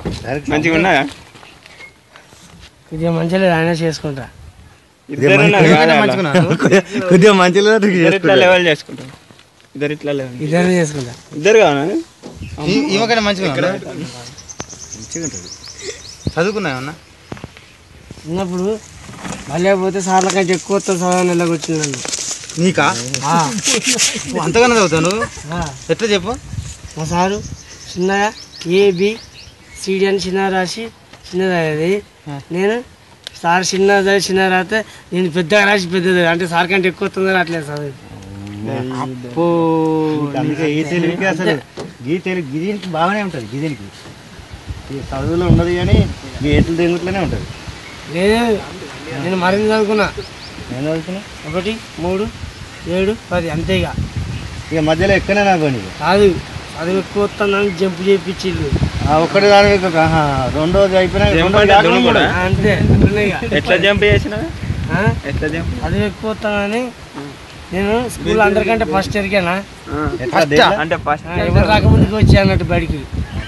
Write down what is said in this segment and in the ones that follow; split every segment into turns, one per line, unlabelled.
Direct
మంచిగా ఉన్నాయా
కొద్దిగా మంచిగా లేదు ఆయన చేసుకుంటా
ఇద్దరు ఉన్నారు కదా అలా.
కొద్దిగా మంచిగా
ఇద్దరు ఇట్లా లెవెల్ చేసుకుంటారు ఇద్దరు ఇట్లా లెవెల్
ఇద్దరిని చేసుకుంటా
ఇద్దరు కావాలా
ఈమెకైనా మంచిగా ఉందా?
మంచిగా ఉంటుంది
చదువుకున్నావు అన్న
ఉన్నప్పుడు మళ్ళీ పోతే సార్ల కంటే ఎక్కువ వస్తుంది చదవని నెలకు వచ్చిందండి
నీకా నువ్వు అంతగానే చదువుతావు నువ్వు ఎట్లా చెప్పు
మా సారు చిన్నగా ఏబి సిడి అని చిన్న రాసి చిన్నది అది నేను సార్ చిన్న చదివి చిన్న రాస్తే నేను పెద్దగా రాసి పెద్దది అంటే సార్ కంటే ఎక్కువ వస్తుంది అట్లేదు చదువు
అప్పో
అందుకే ఈ తెలుగుకి అసలు గీ తెలుగు గిదీనికి బాగానే ఉంటుంది గిదీనికి ఈ చదువులో ఉండదు కానీ ఈ ఏతులు తెంగుట్లోనే ఉంటుంది
లేదు నేను మరింత చదువుకున్నా
నేను చదువుతున్నా
ఒకటి మూడు ఏడు పది అంతే ఇక
ఇక మధ్యలో ఎక్కనే నాకు నీకు
కాదు చదువు ఎక్కువ వస్తుందని జంప్ చేయించిల్లు
ఆ ఒక్కటి దాని మీద ఒక, ఆహా, రెండోది అయిపోయినా
Jump
రెండోది
అంటే
కాకుండా
దుమ్ము కూడా?
ఆ, అంతే అట్లనే ఇక
ఎట్లా జంప్ చేసిన
ఆ?
ఎట్లా జంప్
చదువు ఎక్కువ వస్తానని నేను స్కూల్ అందరికంటే ఫస్ట్ ఎరికేనా
ఎట్లా దేంట్లో?
అంటే ఫస్ట్
ఆ, ఎవరు రాకముందుకు వచ్చి అన్నట్టు బడికి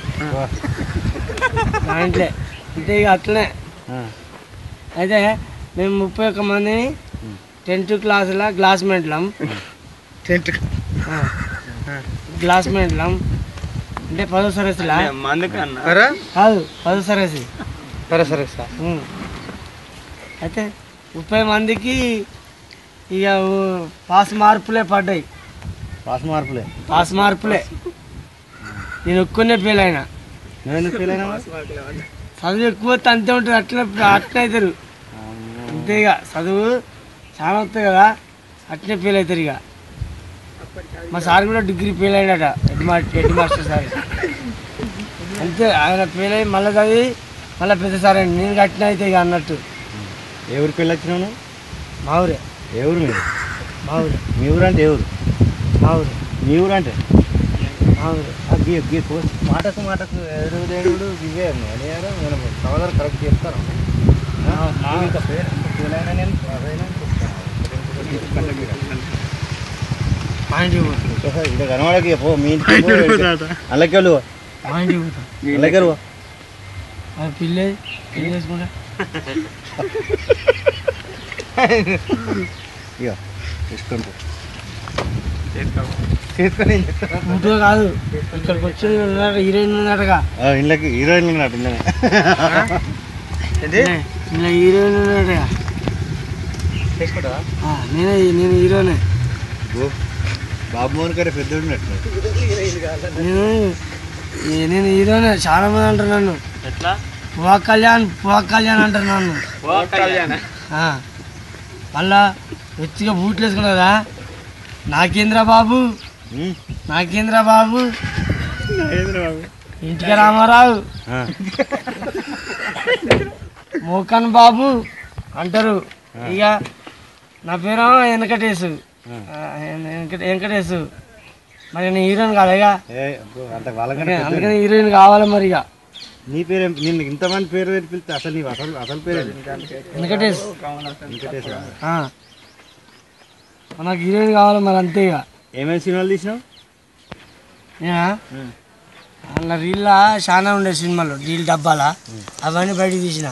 దాంట్లో అంతే ఇక అట్లనే
ఆ,
అయితే మేము ముప్పై ఒక్క మందిని టెన్త్ క్లాసుల క్లాస్మేట్లం
టెంట్
క్లాస్మేట్లం అంటే పదో సరస్సులా
మందుకు అన్న
అరా
కాదు పదో సరస్సు
సరే సరే సార్
ఉం. అయితే ముప్పై మందికి ఇక ఊ- పాస్ మార్పులే పడ్డాయి
పాస్ మార్పులే
పాస్ మార్పులే నేను ఒక్కనే ఫెయిల్ అయినా
నేను ఎందుకు ఫీల్ అయినా
చదువు ఎక్కువ వస్తే అంతే ఉంటుంది అట్లా అట్లే అవుతారు అంతే ఇక చదువు చాలా వస్తాయి కదా అట్లే ఫెయిల్ అవుతారు ఇక మా సార్ కూడా డిగ్రీ ఫెయిల్ అయినట head master head master sir అంతే ఆయన ఫెయిల్ అయ్యి మళ్ళీ చదివి మళ్ళీ పెద్ద సార్ అండి నేను కట్టిన అయితే ఇక అన్నట్టు
ఏ ఊరికి వెళ్ళి వచ్చినావు నువ్వు?
మా ఊరే
ఏ ఊరు మీరు
మా ఊరే
మీ ఊరు అంటే ఏ ఊరు
మా ఊరే
మీ ఊరు అంటే
మా ఊరే
ఆ గీ గీ కో- మాటకు మాటకు ఎదురు దేవుడు ఇవే అనేయారు మనం సోదరు కరెక్ట్ చెప్తారు ఇంకా పేరు ఫెయిల్ అయినా నేను పాస్ అయినా
మా ఇంటికి పోతాం
ఇక్కడ కనబడకి పో మీ ఇంటికి పో, అల్లకి వెళ్ళు
మా ఇంటికి పోతాం
అల్లకి వెళ్ళు
ఆ పిల్ల పెళ్లి చేసుకుంటా
ఇక తీసుకొని పో.
చేసుకొని ఏం చేస్తావు?
ఇంట్లో కాదు ఇక్కడికి వచ్చి హీరోయిన్ ఉన్నట్టుగా
ఆ, ఇళ్ళకి హీరోయిన్ ఉన్నట్టు ఇళ్ళనే.
ఏంటి
ఇలా హీరోయిన్ ఉన్నట్టుగా
చేసుకుంటావా
ఆ, నేనే నేను హీరోనే
ఓ, బాబు మోహన్ గారి పెద్ద ఉన్నట్టు
నేను ఈ- నేను హీరోనే చాలా మంది అంటారు నన్ను
ఎట్లా
పువా కళ్యాణ్ పువా కళ్యాణ్ అంటారు నన్ను
కళ్యాణ
ఆ, మళ్ళా ఎత్తిగా బూట్లు వేసుకున్నా కదా నాకేంద్ర బాబు
ఉమ్.
నాకేంద్ర బాబు ఇంటికి రామారావు
ఆ,
మోకన్ బాబు అంటారు ఇక నా పేరు వెంకటేశు ఆ, వెంకట- వెంకటేశు మరి నేను హీరోయిన్ కాదు ఇక
ఏ, అబ్బో, అంత వాళ్ళకంటే
అందుకని-
పెద్ద
అందుకని హీరోయిన్ కావాలి మరి ఇక
నీ పేరు ఏం- నిన్ను ఇంతమంది పేరు పెట్టి పిలిస్తే అసలు నీ అసలు అసలు పేరు ఏంటి?
వెంకటేష్
వెంకటేశ్వర
ఆ. నాకు హీరోయిన్ కావాలి మరి అంతే ఇక
ఏమేమి సినిమాలు తీసినావు
నేనా అలా రీల్లా చాలా ఉండే సినిమాలు రీల్ డబ్బాలా అవన్నీ బయట తీసిన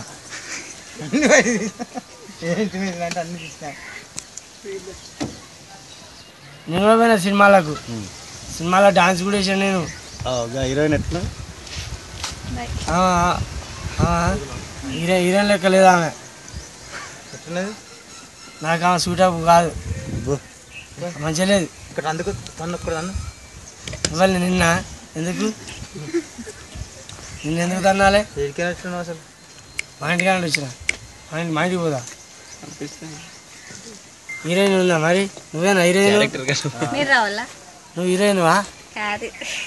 ఏంటి మీరు అంటే అన్ని తీసినా
నేను కూడా పోయిన సినిమాలకు సినిమాలో డాన్స్ కూడా వేసాను నేను
ఆ, గా హీరోయిన్ ఎట్లా
ఆ, ఆ, హీరో హీరోయిన్ లెక్క లేదు ఆమె
ఎట్లున్నది
నాకు ఆమె సూటప్ కాదు
అబ్బో,
మంచిగా లేదు
ఇక్కడ అందుకు తను ఒక్కడ తను
ఇవాళ నిన్న ఎందుకు నిన్న ఎందుకు తన్నాలే
ఎడికి వచ్చినావు అసలు
మా ఇంటికి వచ్చిన మా ఇంటి మా ఇంటికి పోదా హీరోయిన్ ఉందా మరి నువ్వేనా హీరోయిన్
మీరు రావాలా
నువ్వు హీరోయిన్వా
కాదు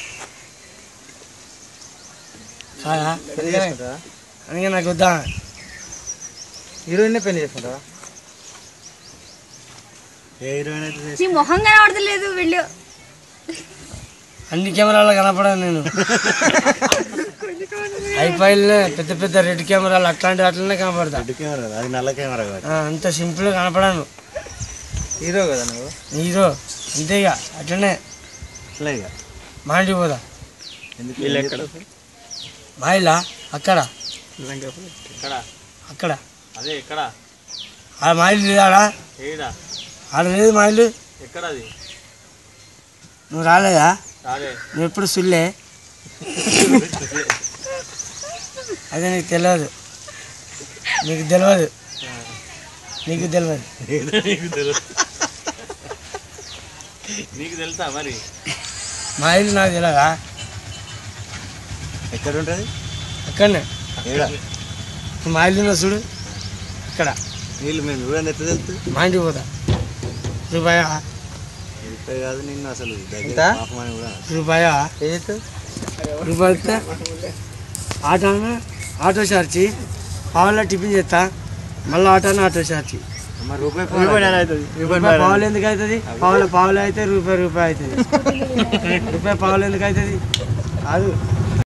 కాదా
పెళ్లి చేసుకుంటావా
అందుకే నాకు వద్దా
హీరోయిన్ పెళ్లి చేసుకుంటావా
ఏ హీరోయిన్ అయితే
నీ మొహం కనబడతలేదు వెళ్ళు
అన్ని కెమెరాలు కనపడాను నేను ఐఫైల్ పెద్ద పెద్ద రెడ్ కెమెరాలు అట్లాంటి అట్లనే కనపడతా
రెడ్ కెమెరా అది నల్ల కెమెరా కాదు
ఆ, అంత సింపుల్ కనపడాను
హీరో కదా నువ్వు
హీరో అంతే ఇక అట్లనే
అట్లా ఇక
మా ఇంటికి పోదా
ఎందుకు
వీళ్ళు ఎక్కడ
మా ఇల్లా అక్కడ
ఇక్కడ
అక్కడ
అదే ఎక్కడ
ఆ మా ఇల్లు లేదాడా
ఏడా
ఆడ లేదు మా ఇల్లు
ఎక్కడ అది
నువ్వు రాలేదా
రాలే
నువ్వు ఎప్పుడు సుల్లే అదే నీకు తెలియదు నీకు తెలియదు నీకు తెలియదు
నీకు తెలుసా మరి
మా ఇల్లు నాకు తెలియదా
ఎక్కడ ఉంటుంది
అక్కడనే
ఏడా
మా ఇల్లు ఉందో చూడు ఇక్కడ
నీళ్ళు మేము చూడండి ఎట్లా తెలుస్తుంది
మా ఇంటికి పోతా రూపాయా
ఇక్కడ కాదు నిన్ను అసలు దగ్గర పాపమని కూడా
రూపాయా రూపాయలు ఇస్తే ఆటో ఆటో చార్జి పావులో టిఫిన్ చేస్తా మళ్ళీ ఆటోని ఆటో చార్జి
మరి రూపాయి
రూపాయి పావులు ఎందుకు అవుతుంది పావులు పావులు అయితే రూపాయి రూపాయి అవుతుంది రూపాయి పావులు ఎందుకు అవుతుంది కాదు